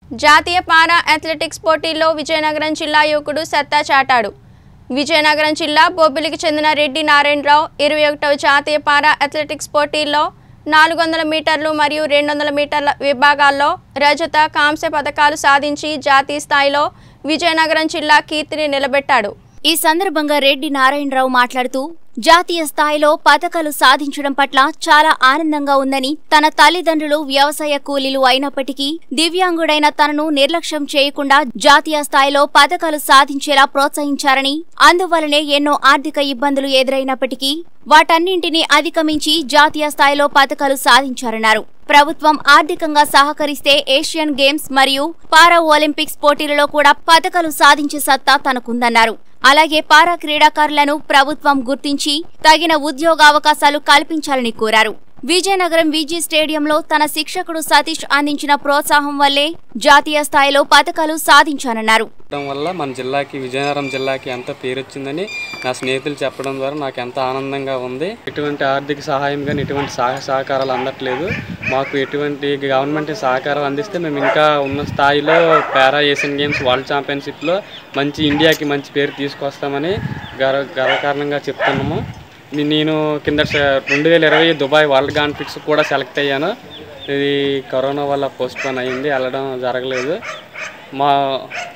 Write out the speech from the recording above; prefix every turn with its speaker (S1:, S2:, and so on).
S1: జాతీయ పారా అథ్లెటిక్స్ పోటీల్లో విజయనగరం జిల్లా యువకుడు సత్తా చాటాడు విజయనగరం జిల్లా బొబ్బిలికి చెందిన రెడ్డి నారాయణరావు ఇరవై ఒకటవ జాతీయ పారా అథ్లెటిక్స్ పోటీల్లో నాలుగు వందల మీటర్లు మరియు రెండు వందల మీటర్ల విభాగాల్లో రజత కాంస్య పథకాలు సాధించి జాతీయ స్థాయిలో విజయనగరం జిల్లా కీర్తిని నిలబెట్టాడు
S2: ఈ సందర్భంగా రెడ్డి నారాయణరావు మాట్లాడుతూ జాతీయ స్థాయిలో పథకాలు సాధించడం పట్ల చాలా ఆనందంగా ఉందని తన తల్లిదండ్రులు వ్యవసాయ కూలీలు అయినప్పటికీ దివ్యాంగుడైన తనను నిర్లక్ష్యం చేయకుండా జాతీయ స్థాయిలో పథకాలు సాధించేలా ప్రోత్సహించారని అందువలనే ఎన్నో ఆర్థిక ఇబ్బందులు ఎదురైనప్పటికీ వాటన్నింటినీ అధిగమించి జాతీయ స్థాయిలో పథకాలు సాధించారన్నారు ప్రభుత్వం ఆర్థికంగా సహకరిస్తే ఏషియన్ గేమ్స్ మరియు పారా ఒలింపిక్స్ పోటీలలో కూడా పథకాలు సాధించే సత్తా తనకుందన్నారు అలాగే పారా క్రీడాకారులను ప్రభుత్వం గుర్తించి తగిన ఉద్యోగావకాశాలు కల్పించాలని కోరారు విజయనగరం విజీ స్టేడియంలో తన శిక్షకుడు సతీష్ అందించిన ప్రోత్సాహం వల్లే జాతీయ స్థాయిలో పథకాలు సాధించానన్నారు
S3: చెప్పడం వల్ల మన జిల్లాకి విజయనగరం జిల్లాకి ఎంత పేరు వచ్చిందని నా స్నేహితులు చెప్పడం ద్వారా నాకు ఎంత ఆనందంగా ఉంది ఎటువంటి ఆర్థిక సహాయం కానీ ఎటువంటి సహాయ సహకారాలు అందట్లేదు మాకు ఎటువంటి గవర్నమెంట్ సహకారం అందిస్తే మేము ఇంకా ఉన్న స్థాయిలో పారా ఏషియన్ గేమ్స్ వరల్డ్ ఛాంపియన్షిప్లో మంచి ఇండియాకి మంచి పేరు తీసుకొస్తామని గర్వ గర్వకారణంగా చెప్తున్నాము నే- నేను కింద రెండు వేల ఇరవై దుబాయ్ వరల్డ్ కాన్ఫ్లిక్స్ కూడా సెలెక్ట్ అయ్యాను ఇది కరోనా వల్ల పోస్ట్ పోన్ అయింది వెళ్ళడం జరగలేదు మా